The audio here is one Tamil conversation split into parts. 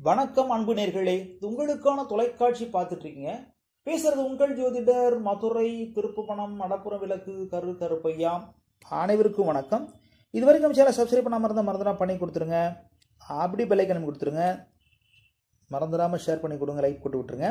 வணக்கம் அன்பு நேர்களே இது உங்களுக்கான தொலைக்காட்சி பார்த்துட்டு இருக்கீங்க பேசுறது உங்கள் ஜோதிடர் மதுரை திருப்புவனம் மடப்புறம் விளக்கு கரு கருப்பையா அனைவருக்கும் வணக்கம் இது வரைக்கும் நம்ம சேனல் சப்ஸ்கிரைப் பண்ணாமல் இருந்தால் மறந்துடா பண்ணி கொடுத்துருங்க அப்படி பெல்லைக்கன் கொடுத்துருங்க மறந்துடாமல் ஷேர் பண்ணி கொடுங்க லைக் போட்டு விட்டுருங்க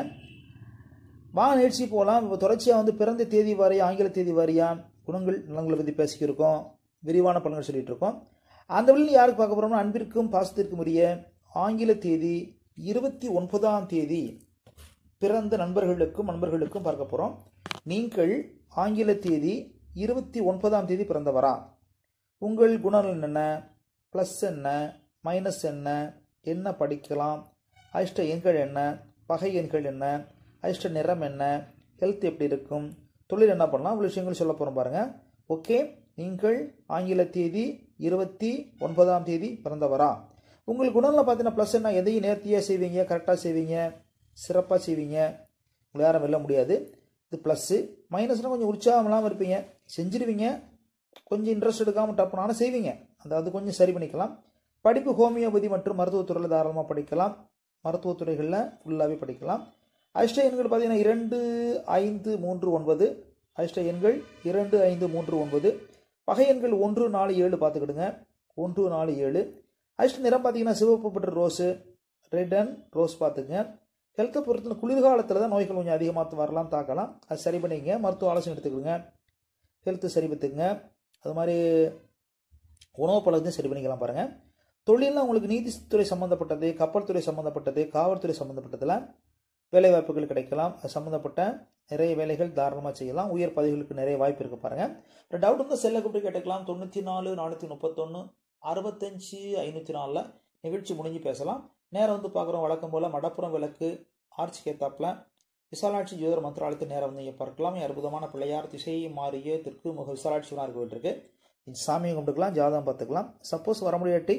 வா நிகழ்ச்சி போகலாம் இப்போ தொடர்ச்சியாக வந்து பிறந்த தேதி வாரியா ஆங்கில தேதி வாரியா குணங்கள் நலங்களை பற்றி பேசிக்கிருக்கோம் விரிவான பலன்கள் சொல்லிட்டு இருக்கோம் அந்த வழியில் யாருக்கு பார்க்க போகிறோம்னா அன்பிற்கும் பாசத்திற்கும் உரிய ஆங்கில தேதி இருபத்தி ஒன்பதாம் தேதி பிறந்த நண்பர்களுக்கும் நண்பர்களுக்கும் பார்க்க போகிறோம் நீங்கள் ஆங்கில தேதி இருபத்தி ஒன்பதாம் தேதி பிறந்தவரா உங்கள் குணநலன் என்ன ப்ளஸ் என்ன மைனஸ் என்ன என்ன படிக்கலாம் அதிர்ஷ்ட எண்கள் என்ன பகை எண்கள் என்ன அதிர்ஷ்ட நிறம் என்ன ஹெல்த் எப்படி இருக்கும் தொழில் என்ன பண்ணலாம் இவ்வளோ விஷயங்கள் சொல்ல போகிறோம் பாருங்கள் ஓகே நீங்கள் ஆங்கில தேதி இருபத்தி ஒன்பதாம் தேதி பிறந்தவரா உங்கள் குணத்தில் பார்த்தீங்கன்னா ப்ளஸ் என்ன எதையும் நேர்த்தியாக செய்வீங்க கரெக்டாக செய்வீங்க சிறப்பாக செய்வீங்க உங்களை யாரும் வெல்ல முடியாது இது ப்ளஸ்ஸு மைனஸ்னால் கொஞ்சம் உற்சாகம் இல்லாமல் இருப்பீங்க செஞ்சிருவீங்க கொஞ்சம் இன்ட்ரெஸ்ட் எடுக்காமல் டப்புனாலும் செய்வீங்க அதாவது கொஞ்சம் சரி பண்ணிக்கலாம் படிப்பு ஹோமியோபதி மற்றும் மருத்துவத்துறையில் தாராளமாக படிக்கலாம் மருத்துவத்துறைகளில் ஃபுல்லாகவே படிக்கலாம் அதிர்ஷ்ட எண்கள் பார்த்தீங்கன்னா இரண்டு ஐந்து மூன்று ஒன்பது அதிர்ஷ்ட எண்கள் இரண்டு ஐந்து மூன்று ஒன்பது பகை எண்கள் ஒன்று நாலு ஏழு பார்த்துக்கிடுங்க ஒன்று நாலு ஏழு அதிர்ஷ்ட நிறம் பார்த்தீங்கன்னா சிவப்பு பட்டு ரோஸு ரெட் அண்ட் ரோஸ் பார்த்துங்க ஹெல்த்தை பொறுத்த குளிர்காலத்தில் தான் நோய்கள் கொஞ்சம் அதிகமாக வரலாம் தாக்கலாம் அது சரி பண்ணிக்கங்க மருத்துவ ஆலோசனை எடுத்துக்கிடுங்க ஹெல்த்து சரி பார்த்துக்குங்க அது மாதிரி உணவு பழக்கத்தையும் சரி பண்ணிக்கலாம் பாருங்கள் தொழிலில் உங்களுக்கு நீதித்துறை சம்மந்தப்பட்டது கப்பல் துறை சம்மந்தப்பட்டது காவல்துறை சம்மந்தப்பட்டதில் வேலை வாய்ப்புகள் கிடைக்கலாம் அது சம்மந்தப்பட்ட நிறைய வேலைகள் தாராளமாக செய்யலாம் உயர் பதவிகளுக்கு நிறைய வாய்ப்பு இருக்குது பாருங்கள் ஒரு டவுட் இருந்தால் செல்லை கூப்பிட்டு கேட்டுக்கலாம் தொண்ணூற்றி நாலு நானூற்றி முப்பத்தொன்று அறுபத்தஞ்சு ஐநூற்றி நாலில் நிகழ்ச்சி முடிஞ்சு பேசலாம் நேரம் வந்து பார்க்குறோம் வழக்கம் போல் மடப்புறம் விளக்கு ஆர்ச்சி கேத்தாப்பில் விசாலாட்சி ஜோதிட மந்திராலயத்தை நேரம் வந்து இங்கே பார்க்கலாம் அற்புதமான பிள்ளையார் திசை மாறிய தெற்கு முக விசாலாட்சி விநாயகர் கோயில் இருக்குது சாமியை கும்பிட்டுக்கலாம் ஜாதகம் பார்த்துக்கலாம் சப்போஸ் வர முடியாட்டி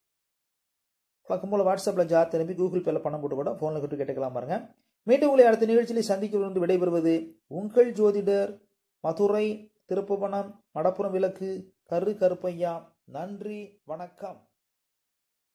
வழக்கம் போல் வாட்ஸ்அப்பில் ஜாத் அனுப்பி கூகுள் பேல பணம் போட்டு கூட ஃபோனில் கிட்ட கேட்டுக்கலாம் பாருங்க மீண்டும் உங்களை அடுத்த நிகழ்ச்சியில் சந்திக்க விடைபெறுவது உங்கள் ஜோதிடர் மதுரை திருப்புவனம் மடப்புறம் விளக்கு கரு கருப்பையா நன்றி வணக்கம்